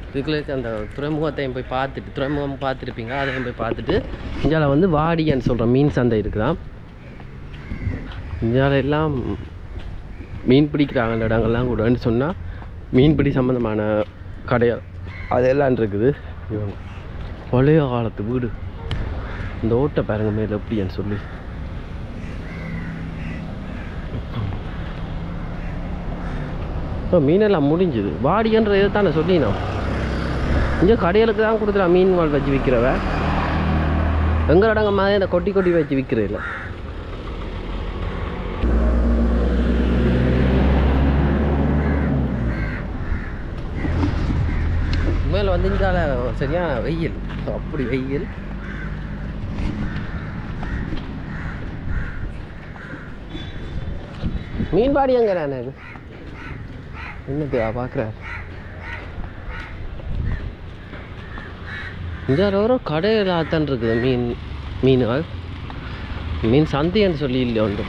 இதுக்குள்ள இருக்க அந்த துறைமுகத்தையும் போய் பார்த்துட்டு துறைமுகம் பார்த்துருப்பீங்க அதையும் போய் பார்த்துட்டு இந்தியாவில் வந்து வாடின்னு சொல்கிற மீன் சந்தை இருக்குதாம் இந்தியாவில் எல்லாம் மீன் பிடிக்கிறாங்க அந்த இடங்கள்லாம் கூடன்னு சொன்னால் மீன்பிடி சம்மந்தமான கடைகள் அதெல்லாம் இருக்குது இவங்க பழைய காலத்து வீடு இந்த ஓட்டை பாருங்க மேலே எப்படின்னு சொல்லி இப்போ மீனெல்லாம் முடிஞ்சுது வாடியன்ற இதை தானே சொல்லினோம் இங்கே கடைகளுக்கு தான் கொடுத்துலாம் மீன் வாள் வச்சு விற்கிறவ எங்கள் இடங்க மாதிரி இந்த கொட்டி கொட்டி வச்சு விற்கிறது இல்லை உண்மையில் வந்து இங்கால சரியான வெயில் அப்படி வெயில் மீன்பாடி எங்க நான் என்னது பார்க்குறாரு இங்கே ஒரு கடையில் தான் இருக்குது மீன் மீன்கள் மீன் சந்தைன்னு சொல்லி இல்லை உண்டு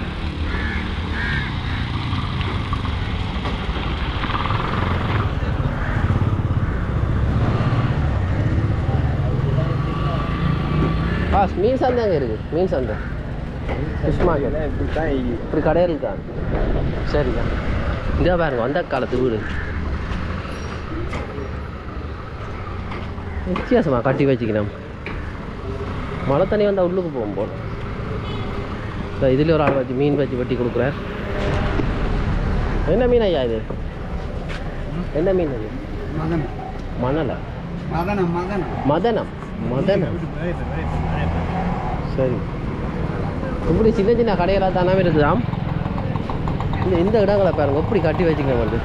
பாஸ் மீன் சந்தை அங்கே இருக்குது மீன் சந்தை ஃபிஷ் மார்க்கெட் இப்படி கடையில் இருக்காங்க சரிக்கா இதா பாருங்க அந்த காலத்து வீடு வித்தியாசமா கட்டி வச்சுக்கணும் மழை தண்ணி வந்தால் உள்ளுக்கு போகும் போல் இந்த இதில் ஒரு ஆள் வச்சு மீன் வச்சு வெட்டி கொடுக்குறார் என்ன மீன் ஐயா இது என்ன மீன் அது மதனம் மணலை மதனம் மதனம் மதனம் மதனம் சரி இப்படி சின்ன சின்ன கடைகளாக தானே இருக்குதாம் இந்த இந்த இடங்களை பாருங்க எப்படி கட்டி வச்சுக்கணும் வந்து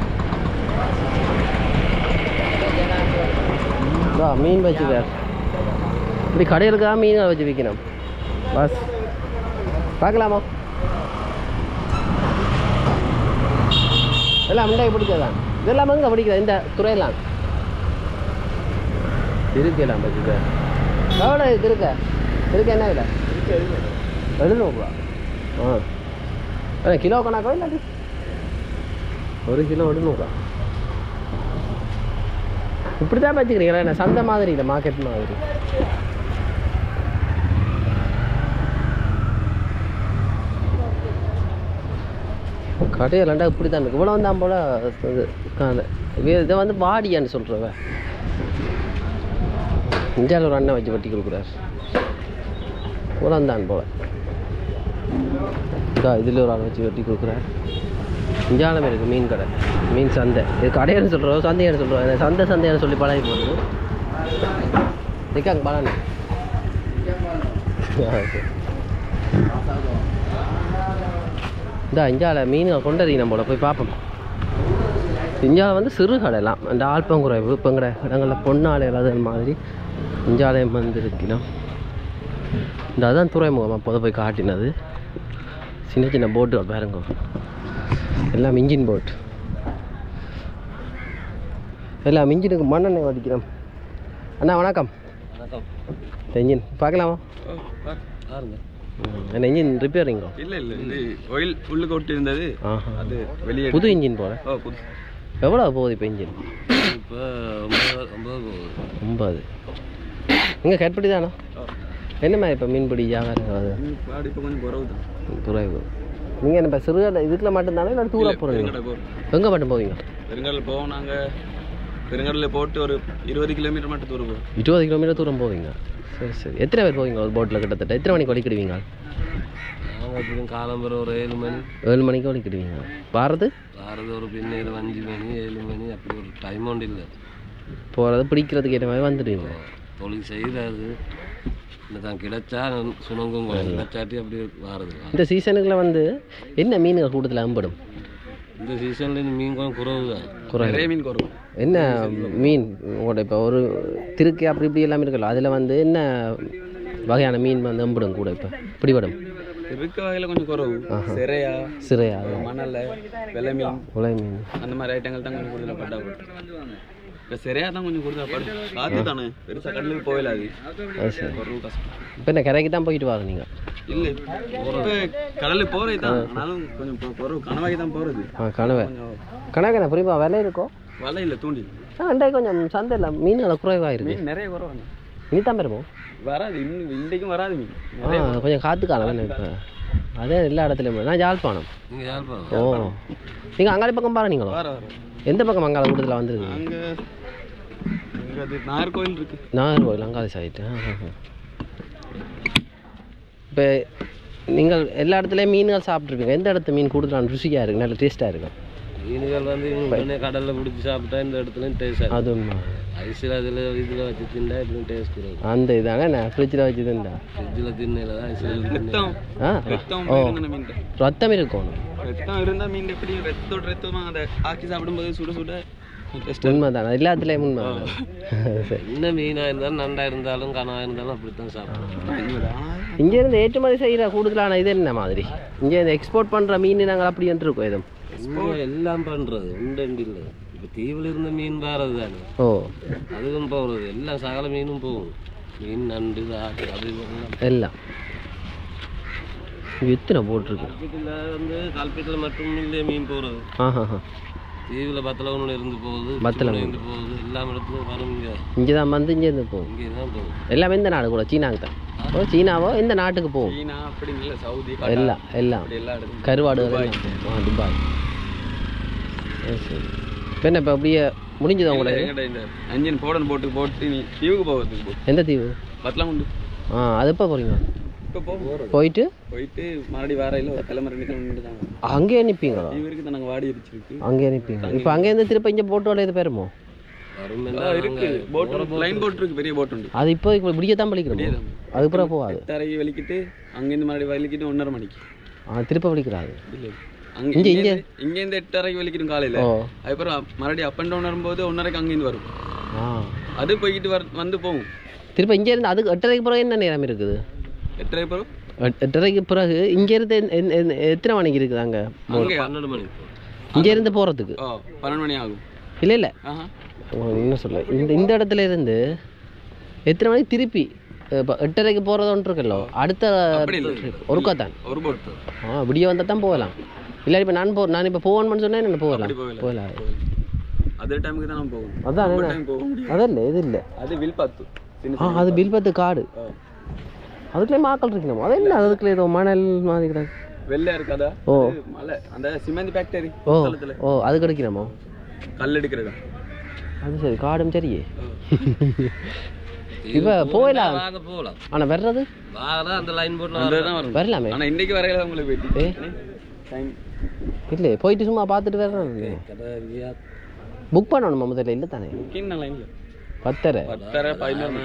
இதா, மீன் வச்சுக்கார் இப்படி கடையிலுக்கா மீன் வச்சு விற்கணும் பஸ் பார்க்கலாமா எல்லாம் முண்டாய் பிடிச்சதான் இதெல்லாம் எங்கே பிடிக்குதா இந்த துறையெல்லாம் இருக்கலாம் வச்சுக்க எவ்வளோ இது இருக்க இருக்க என்ன விலை எழுநூறுபா ஆ அண்ணா கிலோ கணக்கோ இல்லாட்டி ஒரு கிலோ எழுநூறுபா இப்படி தான் வச்சுக்கிறீங்களா என்ன சந்தை மாதிரி இல்லை மார்க்கெட் மாதிரி கடையிலண்டா இப்படி தான் இருக்கு இவ்வளோ தான் போல இது காண- வே- இதை வந்து வாடியான்னு சொல்கிறவ இந்தியாவில் ஒரு அண்ணன் வச்சு வெட்டி கொடுக்குறாரு இவ்வளோ தான் போல இதா இதில் ஒரு ஆள் வச்சு வெட்டி கொடுக்குறாரு இந்தியாவில் இருக்குது மீன் கடை மீன் சந்தை இது கடைன்னு சொல்கிறோம் சந்தைன்னு சொல்கிறோம் சந்தை சந்தைன்னு சொல்லி பழகி போகுது இருக்காங்க பழனி இந்த இந்தியாவில் மீன்கள் கொண்டது நம்ம போய் பார்ப்போம் இந்தியாவில் வந்து சிறு கடைலாம் அந்த ஆல்பங்குறைவு இப்போங்கிற இடங்களில் பொன்னாலை அது மாதிரி இந்தியாலயம் வந்து இருக்கணும் இந்த அதான் துறைமுகம் அப்போதை போய் காட்டினது சின்ன சின்ன போட்டுகள் பாருங்க எல்லாம் இன்ஜின் போட் எல்லாம் இன்ஜினுக்கு மண்ணெண்ணெய் வடிக்கிறோம் அண்ணா வணக்கம் வணக்கம் இந்த இன்ஜின் பார்க்கலாமா பாருங்க ம், என்ன இன்ஜின் ரிப்பேரிங்கோ இல்ல இல்ல இது ஆயில் உள்ளுக்கு ஒட்டி இருந்தது ஆஹா அது வெளியே புது இன்ஜின் போல ஓ புது எவ்வளோ போகுது இப்போ இன்ஜின் இப்போ ஒன்பது ஒன்பது போகுது ஒன்பது இங்கே கட்படி தானோ ஓ என்ன மாதிரி இப்போ மீன்பிடி வியாபாரம் அது பாடி இப்போ கொஞ்சம் குறவு தான் குறைவு நீங்கள் என்ன இப்போ சிறுகடை இதுக்குள்ள மட்டும்தானே இல்லை தூர போகிறீங்க பெருங்கடை போகிறோம் எங்கே மட்டும் போவீங்க பெருங்கடல் போவோம் நாங்கள் பெருங்கடலில் போட்டு ஒரு இருபது கிலோமீட்டர் மட்டும் தூரம் போவோம் இருபது கிலோமீட்டர் தூரம் போவீங்க சரி சரி எத்தனை பேர் போவீங்க ஒரு போட்டில் கிட்டத்தட்ட எத்தனை மணிக்கு வலிக்கிடுவீங்க நாங்கள் எப்படியும் காலம்பரம் ஒரு ஏழு மணி ஏழு மணிக்கு வலிக்கிடுவீங்க வாரது வாரது ஒரு பின்னேறு அஞ்சு மணி ஏழு மணி அப்படி ஒரு டைம் ஒன்று இல்லை போகிறது பிடிக்கிறதுக்கு ஏற்ற மாதிரி வந்துடுவீங்க தொழில் செய்கிறது இல்லை தான் கிடைச்சா சுணங்கும் கிடைச்சாட்டி அப்படி வாரது இந்த சீசனுக்குள்ள வந்து என்ன மீன்கள் கூட்டத்தில் அம்படும் இந்த சீசனில் மீன் கொஞ்சம் குறவு தான் குறைவு. நிறைய மீன் குறவு என்ன மீன் உங்களோட இப்போ ஒரு திருக்கு அப்படி இப்படி எல்லாமே இருக்குல்ல அதில் வந்து என்ன வகையான மீன் வந்து அம்பிடும் கூட இப்போ பிடிபடும் இருக்க வகையில் கொஞ்சம் குறவு சிறையா சிறையா மணல் வெள்ளை மீன் உலை மீன் அந்த மாதிரி ஐட்டங்கள் தான் கொஞ்சம் கூடுதலாக பட்டா இப்போ சிறையா தான் கொஞ்சம் கூடுதலாக படும் காற்று தானே பெருசாக கடலுக்கு போயிடாது அது சரி குறவு கஷ்டம் இப்போ என்ன கரைக்கு தான் போயிட்டு வாங்க நீங்கள் இல்லை இப்போ கடலுக்கு போகிறது தான் ஆனாலும் கொஞ்சம் இப்போ குறவு கணவாகி தான் போகிறது ஆ கனவை கொஞ்சம் கணக்கு என்ன புரியுமா விலை இருக்கோ வலை இல்லை தூண்டி அண்டை கொஞ்சம் சந்தையில் மீன்களை குறைவாக இருக்கு மீன் நிறைய குறவாங்க இனி தான் பெருமோ வராது இன்னும் இன்றைக்கும் வராது மீன் ஆ கொஞ்சம் காற்று காலம் இப்போ அதே எல்லா இடத்துலையும் நான் யாழ்ப்பாணம் நீங்கள் யாழ்ப்பாணம் ஓ நீங்கள் அங்காளி பக்கம் பாரு நீங்களோ வர வர எந்த பக்கம் அங்காள கூட்டத்தில் வந்துருக்கீங்க அங்கே அங்கே அது நாகர்கோவில் இருக்கு நாகர்கோவில் அங்காளி சைட்டு இப்போ நீங்கள் எல்லா இடத்துலையும் மீன்கள் சாப்பிட்ருப்பீங்க எந்த இடத்து மீன் கூடுதலான ருசியாக இருக்கு நல்ல டேஸ்ட்டாக இருக்கும் மீன்கள் வந்து உடனே கடலில் பிடிச்சி சாப்பிட்டா இந்த இடத்துல டேஸ்ட் அது உண்மை ஐஸில் அதில் இதில் வச்சு திண்டா எப்படியும் டேஸ்ட் இருக்கும் அந்த இதானே நான் ஃப்ரிட்ஜில் வச்சு தந்தா ஃப்ரிட்ஜில் திண்ணையில் தான் ஐஸில் ரத்தம் ஆ ரத்தம் ஓ போயிருந்த மீன் ரத்தம் இருக்கணும் ரத்தம் இருந்தால் மீன் எப்படி ரத்தத்தோட ரத்தமா அதை ஆக்கி சாப்பிடும்போது சுட சுட டேஸ்ட் உண்மை தானே எல்லாத்துலேயும் உண்மை சரி என்ன மீனாக இருந்தாலும் நண்டா இருந்தாலும் கனா இருந்தாலும் அப்படித்தான் சாப்பிடுவோம் இங்கேருந்து ஏற்றுமதி செய்கிற கூடுதலான இது என்ன மாதிரி இங்கேருந்து எக்ஸ்போர்ட் பண்ணுற மீன் நாங்கள் அப்படி என்று இருக்கோம் எதுவும் இங்கே எல்லாம் பண்ணுறது உண்டு இல்லை இப்போ தீவில் இருந்த மீன் வேறது தானே ஓ அதுவும் போகிறது எல்லாம் சகல மீனும் போகும் மீன் நண்டு ஆட்டு அது இதெல்லாம் எல்லாம் இங்க எத்தனை போட்டிருக்கு கல்பீட்டில் வந்து கல்பீட்டில் மட்டும் இல்லையே மீன் போகிறது ஆஹா தீவில் பத்தலவனில் இருந்து போகுது பத்தலவன். இருந்து போகுது எல்லா இடத்துலையும் வரும் இங்கே இங்கே தான் வந்து இங்கேருந்து போகும் இங்கே தான் போகும் எல்லாமே இந்த நாடு கூட சீனாவுக்கு தான் ஓ சீனாவோ இந்த நாட்டுக்கு போகும் சீனா அப்படி இல்லை சவுதி எல்லாம் எல்லாம் அப்படி எல்லா இடத்துலையும் கருவாடுகள் எல்லாம் ஆ துபாய் சரி, சரி இப்போ என்ன இப்போ அப்படியே முடிஞ்சது உங்களுக்கு எங்கட இந்த அஞ்சன் போடன் போட்டு போட்டு நீ தீவுக்கு போகிறதுக்கு போ எந்த தீவு பத்தலாம் உண்டு ஆ அது எப்போ போகிறீங்க இப்போ போகிறோம் போயிட்டு போயிட்டு மறுபடி வார இல்லை ஒரு கிளம்புற ரெண்டு கிளம்பி தாங்க அங்கேயே நிற்பீங்களா தீவிற்கு தான் நாங்கள் வாடி அடிச்சிருக்கு அங்கேயே நிற்பீங்க இப்போ அங்கேருந்து திருப்பி இங்கே போட்டு வளையது பேருமோ வரும் ஆ, இருக்கு போட் லைன் போட் இருக்கு பெரிய போட் உண்டு அது இப்போ இப்போ விடியத்தான் பழிக்கிறோம் அது பிறகு போகாது எட்டரைக்கு வலிக்கிட்டு அங்கேருந்து மறுபடி வலிக்கிட்டு ஒன்றரை மணிக்கு ஆ திருப்ப வலிக்கிறாது இல்லை அங்கே இங்க, இங்கே இங்கேருந்து எட்டரைக்கு வலிக்கிடும் காலையில் ஓ அதுக்கப்புறம் மறுபடியும் அப் அண்ட் டவுன் வரும்போது ஒன்றரைக்கு அங்கேருந்து வரும் ஆ அது போய்கிட்டு வர வந்து போகும் திருப்ப இங்கேருந்து அதுக்கு எட்டரைக்கு பிறகு என்ன நேரம் இருக்குது எட்டரை பிறகு எட்- எட்டரைக்கு பிறகு இங்கேருந்து எந்த- எந்த- எந்த- எத்தனை மணிக்கு இருக்குது அங்கே அங்கே பன்னெண்டு மணிக்கு போகும் இங்கேருந்து போகிறதுக்கு ஓ பன்னெண்டு மணி ஆகும் இல்லை இல்லை ஆஹா என்ன சொல்ல இந்த இந்த இடத்துல இருந்து எத்தனை மணிக்கு திருப்பி இப்போ எட்டரைக்கு போகிறது ஒன்று இருக்குல்லோ அடுத்த அப்படி இல்லை. ஒருக்கா தான் ஒரு போட் ஆ விடிய வந்தால் தான் போகலாம் இல்லை இப்போ நான் போ நான் இப்போ போகணும்னு சொன்னேன் என்ன போகலாம் அப்படி போகல. போகலாம் அதே டைமுக்கு தான் நம்ம போகணும் அதான் ஒரு என்ன டைம் போக முடியும் அதில்லை இது இல்லை அது வில் பார்த்து சின்ன ஆ அது பில்பத்து காடு ஆ. அதுக்குள்ளே மாக்கள் இருக்கணும் அது என்ன அதுக்குள்ளே ஏதோ மணல் மாதிரி கிடக்கு வெள்ளை இருக்காதா ஓ அது மலை அந்த சிமெண்ட் ஃபேக்டரி ஓ தளத்துல ஓ அது கிடைக்கணுமோ கல் எடுக்கிற இடம் அது சரி காடும் சரியே ஓ. இப்போ போயிடலாம் வாங்க போகலாம் ஆனால் வர்றது வாங்க அந்த லைன் போட்டு அந்த தான் வரும் வரலாமே ஆனா இன்னைக்கு வரையில உங்களுக்கு ஏ. போயிட்டு டைம் இல்லை போயிட்டு சும்மா பார்த்துட்டு வரணும் புக் பண்ணணுமா முதல்ல இல்லை தானே புக்கிங் நல்லா இல்லை பத்தரை பத்தரை பதினொன்று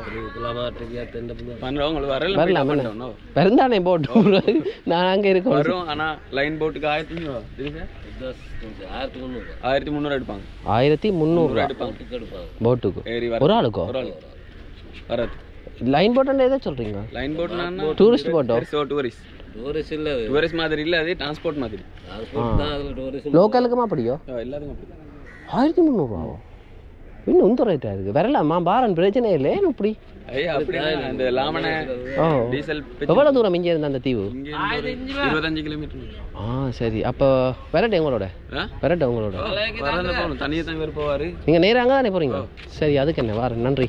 பன்னெண்டு உங்களுக்கு வரையில வரலாம் என்ன பண்ணணும் பிறந்தானே போட்டு நான் அங்கே இருக்கோம் வரும் ஆனா லைன் போட்டுக்கு ஆயிரத்தி ஐநூறு தெரியுதா ஆயிரத்தி முந்நூறு ஆயிரத்தி முந்நூறு எடுப்பாங்க ஆயிரத்தி முந்நூறுரூவா எடுப்பாங்க எடுப்பாங்க போட்டுக்கு ஏறி ஒரு வர ஆளுக்கோ ஒரு ஆள் வராது லைன் போட்டோன்னு எதை சொல்கிறீங்க லைன் போட்டுனா டூரிஸ்ட் போட்டோ டூரிஸ்ட் டூரிஸ்ட் இல்லை அது டூரிஸ்ட் மாதிரி இல்ல அது டிரான்ஸ்போர்ட் மாதிரி டிரான்ஸ்போர்ட் தான் அதில் டூரிஸ்ட் லோக்கலுக்குமா அப்படியோ ஆ, எல்லாத்துக்கும் அப்படி ஆயிரத்தி முந்நூறுரூவாவோ இன்னும் இந்த ரேட்டாக இருக்குது வரலாமா பாரன் பிரச்சனை இல்லை ஏன் இப்படி ஐயா அப்படி இந்த லாமனை ஓ டீசல் எவ்வளோ தூரம் இங்கே இருந்து அந்த தீவு இங்க இருந்து ஒரு இருபத்தஞ்சு கிலோமீட்டர் ஆ சரி அப்போ வரட்டே உங்களோட ஆ வரட்டே உங்களோட வரல போகணும் தனியாக தான் இவர் போவாரு நீங்கள் நேராக அங்கே தானே போகிறீங்க சரி அதுக்கு என்ன வாரேன் நன்றி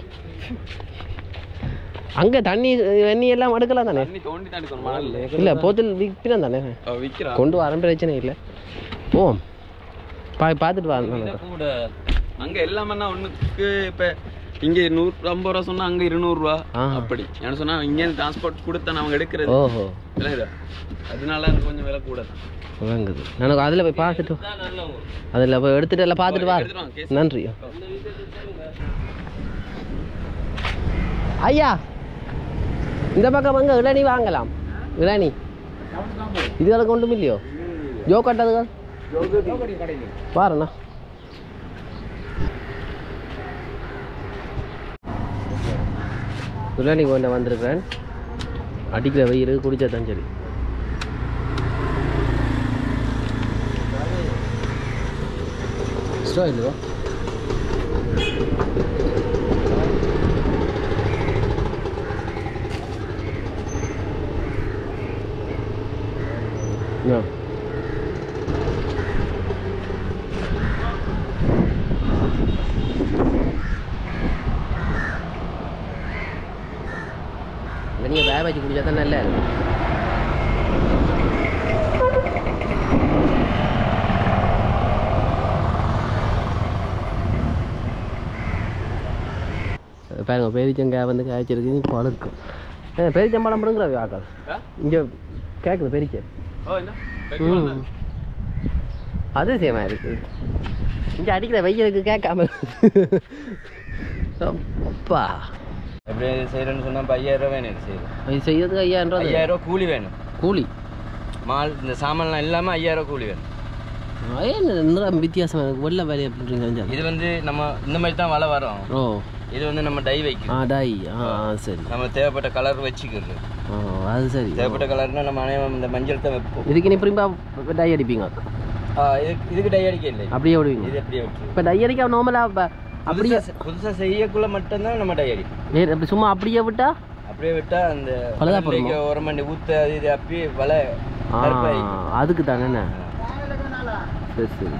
அங்கே தண்ணி தண்ணி எல்லாம் எடுக்கலாம் தானே தண்ணி தோண்டி தான் எடுக்கணும் மணல்ல இல்லை போத்தில் விற்கிறேன் தானே அவ விக்கிறா கொண்டு வரேன் பிரச்சனை இல்லை ஓ பா பார்த்துட்டு வரேன் கூட அங்க எல்லாமே ஒண்ணுக்கு இப்ப இங்க நூறு ஐம்பது ரூபா சொன்னா அங்க இருநூறுவா ஆ. அப்படி ஏன்னு சொன்னா இங்க டிரான்ஸ்போர்ட் கொடுத்தா அவங்க எடுக்கிறது ஓஹோ விளங்குதா அதனால அது கொஞ்சம் விலை கூட தான் விளங்குது எனக்கு அதில் போய் பார்த்துட்டு அதில் போய் எடுத்துட்டு எல்லாம் பார்த்துட்டு வா எடுத்துட்டு வாங்க, case. நன்றி ஐயா இந்த பக்கம் அங்கே இளநி வாங்கலாம் இளநி இதுகளுக்கு ஒன்றும் இல்லையோ ஜோ கட்டதுகள் பாருண்ணா இளநி கொண்டு வந்திருக்கிறேன் அடிக்கிற வெயில் குடிச்சா தான் சரி ஸ்டோ இல்லையோ No. சாய் வச்சு குடிச்சா தான் நல்லா இருக்கும் பாருங்க பேரிச்சங்காய் வந்து காய்ச்சிருக்கு பழுக்கும் ஏ பேரிச்சம்பழம் பிடுங்குற ஆக்கள் இங்கே கேட்குது பெரிச்ச ஓ என்ன ம் அதிசயமாக இருக்குது இங்கே அடிக்கிற வெயிலுக்கு கேட்காம அப்பா எப்படி செய்யறேன்னு சொன்னா இப்போ ஐயாயிரம் ரூபா வேணும் எனக்கு செய்யணும் இது செய்யறதுக்கு ஐயாயிரம் ரூபா ஐயாயிரம் ரூபா கூலி வேணும் கூலி மால் இந்த சாமான்லாம் இல்லாமல் ஐயாயிரம் ரூபா கூலி வேணும் ஏன் நிறம் வித்தியாசம் எனக்கு வெள்ளை வேலையை அப்படின்றீங்க இது வந்து நம்ம இந்த மாதிரி தான் வலை வரும் ஓ இது வந்து நம்ம டை வைக்கும் ஆ டாய் ஆ ஆ, சரி நம்ம தேவைப்பட்ட கலர் வச்சுக்கிறது ஓ அது சரி தேவைப்பட்ட கலர்னா நம்ம அனைவரும் இந்த மஞ்சள் தான் வைப்போம் இதுக்கு நீ பிரிம்பா டை அடிப்பீங்க ஆ, இதுக்கு இதுக்கு டை அடிக்க இல்லை அப்படியே விடுவீங்க இது அப்படியே வச்சு இப்போ டை அடிக்க நார்மலாக அப்படியே அப்படியே புதுசாக செய்யக்குள்ள மட்டும்தான் நம்ம டை அடிக்கும் வேறு அப்படி சும்மா அப்படியே விட்டா அப்படியே விட்டா அந்த பழுதா கடல்லைக்கு உரமண்டி ஊத்த அது இது அப்படியே வலை ஆ கருப்பாயி அதுக்கு தானே என்ன சரி சரி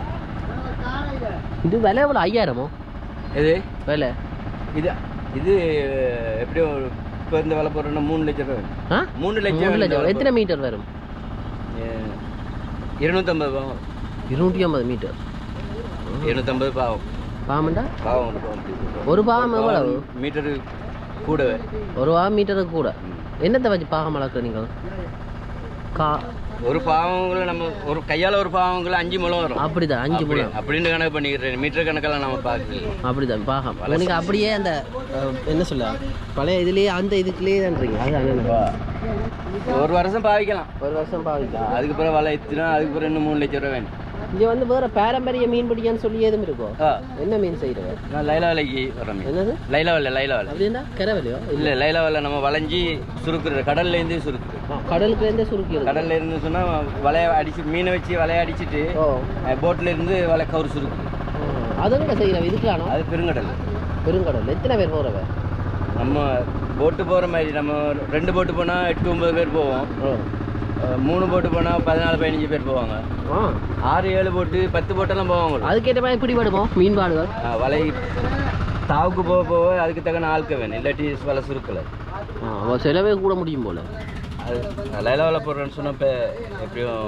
இது விலை எவ்வளோ ஐயாயிரமோ இது விலை இது இது எப்படியும் ஒரு இப்போ இந்த விலை போடுறோம்னா மூணு லட்சம் ரூபா வேணும். ஆ மூணு லட்சம் மூணு வேணும் லட்சம் இந்த எத்தனை மீட்டர் வரும் விலை. இருநூத்தம்பது பாவம் இருநூற்றி ஐம்பது மீட்டர் இருநூத்தம்பது பாவம் பாமண்டா பாவம் ஒரு பாவம் ஒரு பாகம் எவ்வளவு மீட்டரு கூடவே ஒரு பாகம் மீட்டருக்கு கூட என்னத்தை வச்சு பாகம் வளர்க்குற நீங்கள் கா ஒரு பாவங்களை நம்ம ஒரு கையால ஒரு பாவங்களை அஞ்சு முழம் வரும் அப்படிதான் அஞ்சு அப்படி- முழம் அப்படின்னு கணக்கு பண்ணிக்கிறேன் மீட்டர் கணக்கெல்லாம் நம்ம பார்க்கல அப்படிதான் பாகம் நீங்கள் அப்படியே அந்த அஹ், என்ன சொல்ல பழைய இதுலேயே அந்த இதுக்குள்ளேயே தான்றீங்க அது அண்ணன் ஒரு வருஷம் பாவிக்கலாம் ஒரு வருஷம் பாவிக்கலாம் அதுக்கு பிறகு வலை எத்தினா அதுக்கு பிறகு இன்னும் மூணு லட்சம் ரூபா வேணும் இங்கே வந்து வேற பாரம்பரிய மீன் பிடிக்கான்னு சொல்லி எதுவும் இருக்கோ ஆ என்ன மீன் செய்கிறவர் நான் லைலா வலைக்கு வர மீன் என்னது லைலா வலை லைலா வலை அப்படின்னா கரவலையோ இல்ல லைலா வலை நம்ம வளைஞ்சி சுருக்குறது கடல்ல இருந்து சுருக்குது கடலுக்குலேருந்தே சுருக்கிறது கடல்ல இருந்து சொன்னா வலைய அடிச்சு மீனை வச்சு வலைய அடிச்சிட்டு ஓ போட்ல இருந்து வலை கவுரு சுருக்குது அதுவும் கூட செய்கிறவ இதுக்கலானோ அது பெருங்கடல் பெருங்கடல் எத்தனை பேர் போகிறவ நம்ம போட்டு போற மாதிரி நம்ம ரெண்டு போட்டு போனா எட்டு ஒன்பது பேர் போவோம் ஓ அஹ் மூணு போட்டு போனா பதினாலு பதினஞ்சு பேர் போவாங்க ஆ ஆறு ஏழு போட்டு பத்து போட்டெல்லாம் போவாங்க அதுக்கேற்ற மாதிரி பிடிபடுமோ மீன்பாடுகள் அஹ் வலை தாவுக்கு போக போக அதுக்கு தக்கன ஆட்கள் வேணும் இல்லாட்டி வலை சுருக்கலை ஆ அவ செலவே கூட முடியும் போல அது லைலா வலை போடுறேன்னு சொன்னா இப்போ எப்படியும்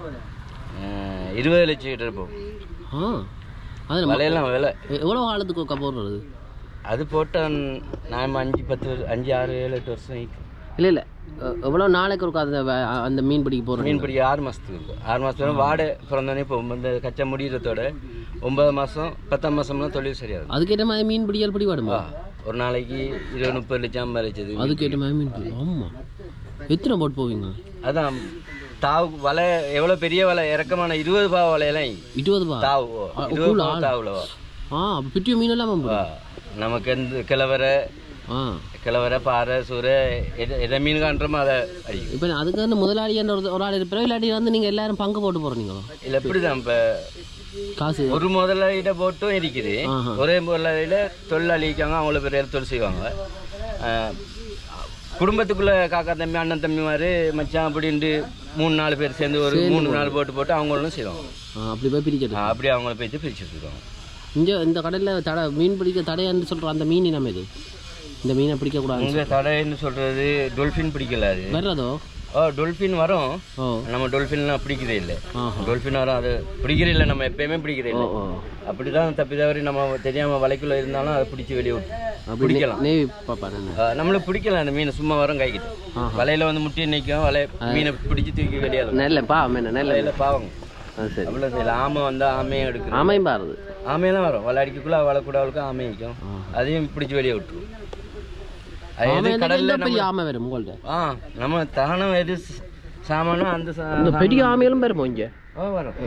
அஹ், இருபது லட்சம் கிட்ட இருப்போம் ஆ அது வலையெல்லாம் விலை எவ்வளோ காலத்துக்கு ஒருக்கா போடுறது அது போட்டால் நான் அஞ்சு பத்து வருஷம் அஞ்சு ஆறு ஏழு எட்டு வருஷம் ஆயிக்கும். இல்லை இல்லை எவ்வளோ நாளைக்கு ஒருக்கா அந்த வே- அந்த மீன் பிடிக்க போடுறது மீன் பிடிக்க ஆறு மாதத்துக்கு இருக்கும் ஆறு மாதத்துல வாடை பிறந்தோடனே இப்போ இந்த கச்சா முடிகிறதோட ஒன்பது மாதம் பத்தாம் மாதம்லாம் தொழில் சரியாகும் அதுக்கேற்ற மாதிரி மீன் பிடிக்கல் பிடிபாடுமா ஒரு நாளைக்கு இருபது முப்பது லட்சம் ஐம்பது லட்சம் அதுக்கேற்ற மாதிரி மீன் பிடி ஆமாம் எத்தனை போட் போவீங்க அதான் தாவு வலை எவ்வளோ பெரிய வலை இறக்கமான இருபது பாவ வலையெல்லாம் இருபது பா தாவு ஆ, இருபது உள்ள பாவ ஆள். தாவுலவா ஆ அப்போ பிட்டிய மீன் எல்லாம் வா. நமக்கு எந்த கிழவரை ஆ கிழவரை பாறை சூறை எதை எதை மீன் காண்றோமோ அதை அடிக்கும் இப்போ அதுக்கு வந்து முதலாளியான ஒரு ஒரு ஆள் இருப்பாரோ இல்லாட்டி வந்து நீங்கள் எல்லாரும் பங்கு போட்டு போகிறீங்களோ இல்லை எப்படி தான் இப்போ காசு ஒரு முதலாளியிட போட்டும் இருக்குது ஆஹா. ஒரே முதலாளியில தொழிலாளி இருக்காங்க அவங்கள பேர் தொழில் செய்வாங்க ஆஹ், குடும்பத்துக்குள்ள காக்கா தம்பி அண்ணன் தம்பி மாதிரி மச்சான் அப்படின்ட்டு மூணு நாலு பேர் சேர்ந்து ஒரு மூணு நாலு போட்டு போட்டு அவங்களும் செய்வாங்க ஆ அப்படி போய் பிரிக்கிறது ஆஹ், அப்படியே அவங்கள போயிட்டு பிரிச்சுட்டு இருக்காங்க இங்கே இந்த கடலில் தடை மீன் பிடிக்க தடையான்னு சொல்கிற அந்த மீன் நம்ம இது இந்த மீனை பிடிக்கக்கூடாது உங்க தடைன்னு சொல்றது டொல்ஃபின் பிடிக்கல அது வர்றதோ ஓ டொல்ஃபின் வரும் ஓ நம்ம டொல்ஃபின்லாம் பிடிக்கிறதே இல்லை ஆஹா டொல்ஃபின் வரும் அது பிடிக்கிறே இல்லை நம்ம எப்பயுமே பிடிக்கிறே ஓ இல்லை ஓ அப்படிதான் தப்பி தவறி நம்ம தெரியாம வலைக்குள்ள இருந்தாலும் அதை பிடிச்சி வெளியே விட்டு அப்படி பிடிக்கலாம் நேவி பாப்பா என்ன ஆஹ் நம்மளும் பிடிக்கலாம் அந்த மீனை சும்மா வரும் கைக்கிட்டு ஆஹா. வலையில வந்து முட்டி நிற்கும் வலை மீனை பிடிச்சி தூக்கி வெளியாலும் நெல்ல பா என்ன நெல்ல வலையில பாவங்க அது சரி அவ்வளோ இல்லை ஆமை வந்தா ஆமையும் எடுக்கிறோம் ஆமையும் பாருது ஆமையெல்லாம் வரும் வலை அடிக்கக்குள்ள வலை கூட அவளுக்கு ஆமை நிற்கும் ஆஹா. அதையும் பிடிச்சி வெளியே விட்டுரும் அது ஆமை எது இருந்தா கடல்ல இன்னும் பெரிய ஆமை வரும் உங்கள்ட்ட ஆ நம்ம தகனம் எது ச- சாமானோ அந்த சா- இந்த பெரிய ஆமைகளும் வருமோ இங்கே ஓ வரும்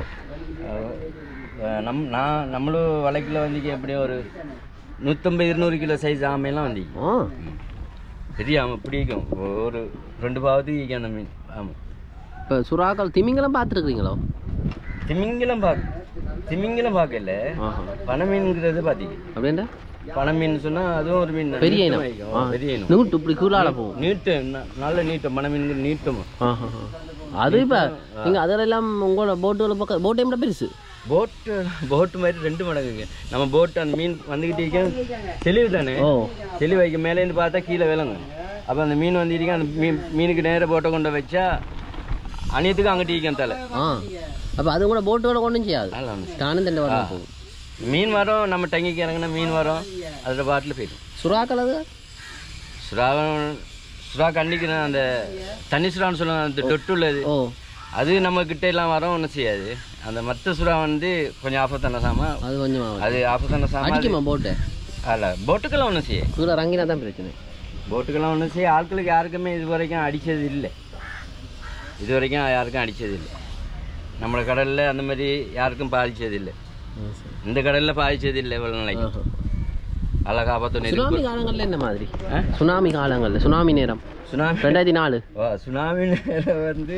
அஹ் நம் நான் நம்மளும் வலைக்குள்ள வந்து எப்படியும் ஒரு நூற்றம்பது இருநூறு கிலோ சைஸ் ஆமையெல்லாம் வந்து ஆ பெரிய ஆமை பிடிக்கும் ஒரு ரெண்டு பாவத்துக்கு ஈக்கும் அந்த மீன் ஆமாம் இப்போ சுறாக்கள் திமிங்கலம் பார்த்துருக்குறீங்களோ திமிங்கலம் பார்க்க திமிங்கலம் பார்க்கல ஆஹா பனை மீன்ங்கிறது பார்த்தீங்க அப்படின்டா பனை மீன் சொன்னா அதுவும் ஒரு மீன் தான். பெரிய நீட்டம் இனம் வைக்கும். ஆ. பெரிய இனம் நூட்டு இப்படி கூலால போகும் நீட்டம் ந- நல்ல நீட்டம் பனை மீன்கிற நீட்டம் ஆஹா அது இப்போ நீங்கள் அதெல்லாம் உங்களோட போட்டுகளை பக்கம் போட்டை விட பெருசு போட்டு போட்டு மாதிரி ரெண்டு மடங்குங்க நம்ம போட்டு அந்த மீன் வந்துக்கிட்டே இருக்க தெளிவு தானே ஓ தெளிவு வைக்க மேலேருந்து பார்த்தா கீழே விளங்கும் அப்போ அந்த மீன் வந்து இருக்கு அந்த மீன் மீனுக்கு நேர போட்டை கொண்டு வச்சா அணியத்துக்கு அங்கிட்டு இருக்கும் தலை ஆ அப்போ அது கூட போட்டோட கொண்டும் செய்யாது நல்லா இருந்துச்சு. தானும் தண்டை வர போகும் மீன் வரும் நம்ம டங்கிக்கு இறங்கினா மீன் வரும் அதில் பாட்டில் போயிடும் சுறாக்கள் அது சுறாவன் சுறா கண்டிக்கிறேன் அந்த தண்ணி சுறான்னு சொல்லுவாங்க அந்த தொட்டு உள்ளது ஓ அது நம்ம கிட்ட எல்லாம் வரோம் ஒன்றும் செய்யாது அந்த மற்ற சுறா வந்து கொஞ்சம் ஆபத்தான சாமா அது கொஞ்சம் ஆகும் அது ஆபத்தான சாமா அது- அடிக்குமா போட்டு அல்ல போட்டுக்கெல்லாம் ஒன்றும் செய்ய கீழே இறங்கினா தான் பிரச்சனை போட்டுக்கெல்லாம் ஒன்றும் செய்ய ஆட்களுக்கு யாருக்குமே இது வரைக்கும் அடித்தது இல்லை இது வரைக்கும் யாருக்கும் அடித்தது இல்லை நம்ம கடலில் அந்த மாதிரி யாருக்கும் பாதிச்சது இல்லை இந்த கடலில் பாதிச்சது இல்லை இவ்வளோ நாளைக்கு ஆஹா. அழகா காப்பாற்றணும் சுனாமி காலங்கள்ல என்ன மாதிரி ஆ? சுனாமி காலங்கள்ல சுனாமி நேரம் சுனாமி ரெண்டாயிரத்தி நாலு ஓ, சுனாமி நேரம் வந்து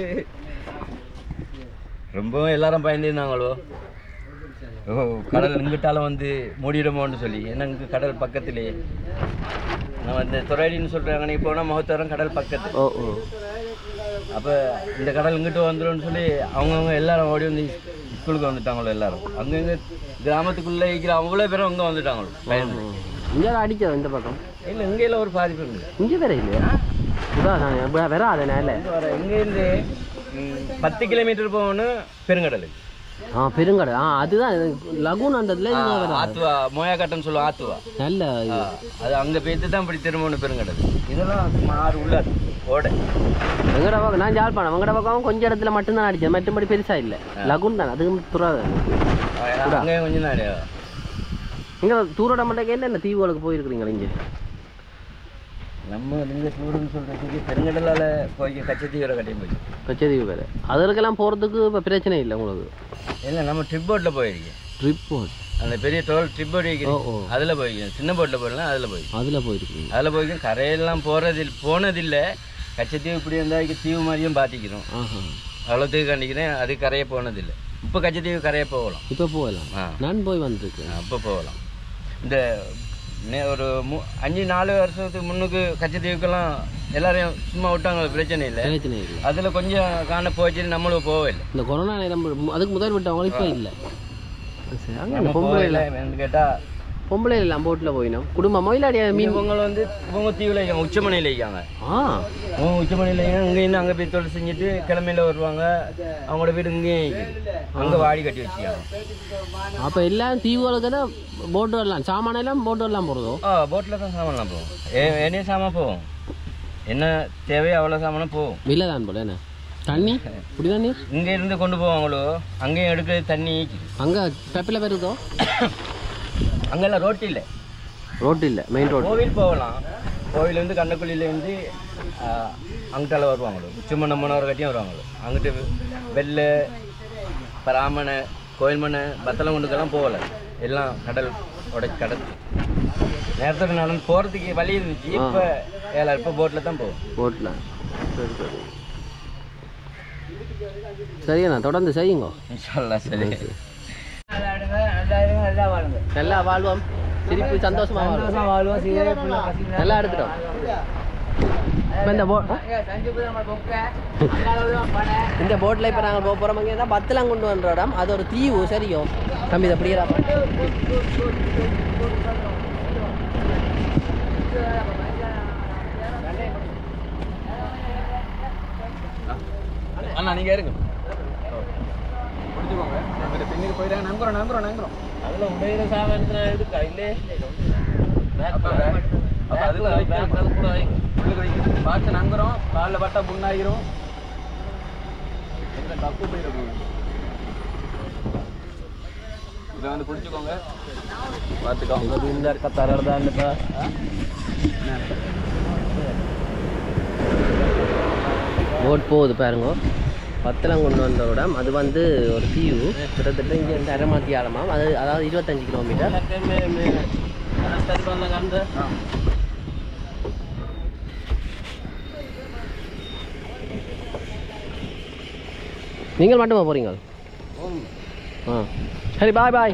ரொம்பவும் எல்லாரும் பயந்துருந்தாங்களோ ஓ கடல் இங்கிட்டாலும் வந்து மூடிடுமோன்னு சொல்லி ஏன்னா இங்கே கடல் பக்கத்துலேயே நான் வந்து துறையடின்னு சொல்கிறாங்க நீ போனால் முகத்தரம் கடல் பக்கத்து ஓ ஓ அப்போ இந்த கடல் இங்கிட்டு வந்துடும்னு சொல்லி அவங்கவுங்க எல்லாரும் ஓடி வந்து ஸ்கூலுக்கு வந்துட்டாங்களோ எல்லாரும் அங்கங்கே கிராமத்துக்குள்ளே இருக்கிற அவ்வளோ பேரும் அங்கே வந்துட்டாங்களோ பயந்து இங்கே அடிச்சது இந்த பக்கம் இல்லை இங்கேயில் ஒரு பாதிப்பு இருக்குது இங்கே வேற இல்லையா இதான் வேற அதை நேரில் இங்க வர இங்கேருந்து ம், பத்து கிலோமீட்டர் போகணும் பெருங்கடலுக்கு ஆ பெருங்கடை ஆ அதுதான் லகுன் அந்த இதில் இங்கே வேற ஆத்துவா மோயாக்கட்டன்னு சொல்லுவோம் ஆத்துவா நல்ல இது. ஆ, அது அங்கே போயிட்டு தான் இப்படி திரும்பணும் பெருங்கடல் இதெல்லாம் சும்மா ஆறு உள்ள ஓடை வெங்கட பக்கம் நான் ஜாழ்ப்பாணம் வெங்கட பக்கம் கொஞ்சம் இடத்துல மட்டும்தான் அடிச்சேன் மற்றபடி பெருசா இல்லை லகுன் தான் அதுக்கு துறாது அங்கே கொஞ்சம் தான் இங்கே தூரோட மண்டைக்கு என்ன தீவுகளுக்கு போயிருக்கிறீங்களா இங்கே நம்ம இந்த சூடுன்னு சொல்கிறதுக்கு பெருங்கடலால் போய் கச்சத்தீவிர கட்டி போய் கச்சதீவு வேறு அதற்கெல்லாம் போகிறதுக்கு இப்போ பிரச்சனை இல்லை உங்களுக்கு இல்லை நம்ம ட்ரிப் போட்டில் போயிருக்கேன் ட்ரிப் போட் அந்த பெரிய டோல் ட்ரிப் போட் ஓ வைக்கிறேன் ஓ அதில் போயிருக்கேன் சின்ன போட்டில் போடலாம் அதில் போய் அதில் போயிருக்கீங்க அதில் போயிருக்கேன் கரையெல்லாம் போகிறதில் போனதில்லை கச்சத்தீவு இப்படி இருந்தால் தீவு மாதிரியும் பார்த்திக்கிறோம் ஆஹா அவ்வளோத்துக்கு கண்டிக்கிறேன் அது கரையே போனதில்லை இப்போ கச்சத்தீவு கரையே போகலாம் இப்போ போகலாம் ஆ நான் போய் வந்திருக்கேன் அப்போ போகலாம் இந்த நே- ஒரு மு அஞ்சு நாலு வருஷத்துக்கு முன்னுக்கு கச்சத்தீவுக்கெல்லாம் எல்லாரையும் சும்மா விட்டாங்க பிரச்சனை இல்லை பிரச்சனை இல்லை அதில் கொஞ்சம் காண போச்சு நம்மளும் போகவே இல்லை இந்த கொரோனா நேரம் அதுக்கு முதல் விட்டவங்க இப்போ இல்லை சரி அங்கே நம்ம பொம்பளை போகவே இல்லை இல்லை கேட்டால் பொம்பளை எல்லாம் போட்டில் போயினோம் குடும்பமோ இல்லாடியா மீன் இவங்க வந்து இவங்க தீவில் இருக்காங்க உச்சமனையில் இருக்காங்க ஆ அவங்க உச்சமனையில் இருக்காங்க இங்கேருந்து அங்கே போய் தொழில் செஞ்சுட்டு கிழமையில வருவாங்க அவங்களோட வீடு இங்கேயே அங்கே வாடி கட்டி வச்சுக்காங்க அப்போ எல்லாம் தீவுகளுக்கு தான் போட்டு வரலாம் சாமான எல்லாம் போட்டு வரலாம் போகிறதோ ஆ போட்டில் தான் சாமான்லாம் போகும் ஏ என்னைய சாமான் போகும் என்ன தேவையோ அவ்வளோ சாமானும் போகும் விலை தான் போல என்ன தண்ணி குடி தண்ணி இங்கே இருந்து கொண்டு போவாங்களோ அங்கேயும் எடுக்கிறது தண்ணி அங்கே பெப்பில் பேர் இருக்கோ அங்கெல்லாம் ரோட்டு இல்லை ரோட்டு இல்லை மெயின் ரோடு கோவில் போகலாம் கோவிலேருந்து கண்ணக்குழியிலேருந்து அங்கிட்டால வருவாங்களோ உச்சமண்ண மனோர் கட்டியும் வருவாங்களோ அங்கிட்டு வெள்ளை பராமனை கோயில்மனை பத்தலம் கொண்டுக்கெல்லாம் போகல எல்லாம் கடல் உடச்சி கடல் நேரத்தோட நடந்து போகிறதுக்கு வழி இருந்துச்சு இப்போ ஏழாயிரம் இப்போ போட்டில் தான் போகும் போட்டில் சரி சரி சரிண்ணா தொடர்ந்து செய்யுங்க இன்ஷால்லா சரி நல்லா வாழ்வோம் திருப்பி சந்தோஷமா வாழ்வோம் நல்லா எடுத்துட்டோம் இப்போ இந்த போட் இந்த போட்டில் இப்போ நாங்கள் போக போகிறோம் இங்கே தான் பத்தலாம் கொண்டு வந்த இடம் அது ஒரு தீவு சரியோ தம்பி இதை அப்படியே அண்ணா நீங்கள் இருங்க பிடிச்சிக்கோங்க பின்னுக்கு போயிட்டாங்க நங்குறோம் நங்குறோம் நங்குறோம் அதில் உடையிற சாமானத்தில் இருக்கா இல்லே பார்த்து நங்குறோம் காலில் பட்டா புண்ணாகிரும் தப்பு போயிடும் இதை வந்து பிடிச்சிக்கோங்க பார்த்துக்கோங்க இந்த இருக்க தரதான் இப்போ போட் போகுது பாருங்க பத்தலம் கொண்டு வந்த இடம் அது வந்து ஒரு தீவு கிட்டத்தட்ட இங்கே இருந்து அரைமாத்தி ஆழமாம் அது அதாவது இருபத்தஞ்சு கிலோமீட்டர் கண்டு நீங்கள் மட்டுமா போகிறீங்க ஆ சரி பாய் பாய்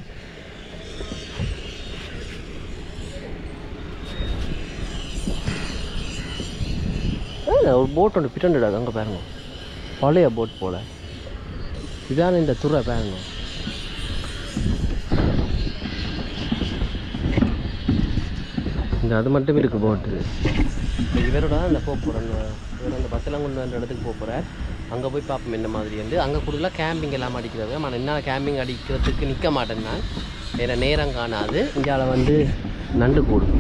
ஒரு போட் ஒன்று பிட்டண்டுடாது அங்கே பாருங்க பழைய போட் போல இதான இந்த துறை பாருங்க இந்த அது மட்டும் இருக்கு போட்டு இப்போ இவரோட தான் இந்த போக போகிறேன் இவர் அந்த பஸ்ஸெல்லாம் கொண்டு வந்த இடத்துக்கு போக போகிறார் அங்கே போய் பார்ப்போம் என்ன மாதிரி வந்து அங்கே கூட கேம்பிங் எல்லாம் அடிக்கிறது ஆனால் என்னால் கேம்பிங் அடிக்கிறதுக்கு நிற்க மாட்டேன் நான் வேறு நேரம் காணாது இந்தியாவில் வந்து நண்டு கூடும்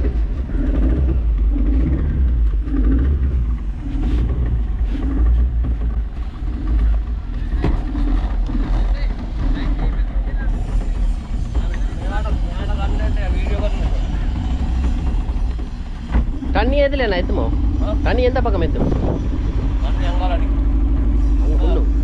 தண்ணி எதில் என்ன எத்துமோ தண்ணி எந்த பக்கம் எத்துமோ அங்கே கொண்டு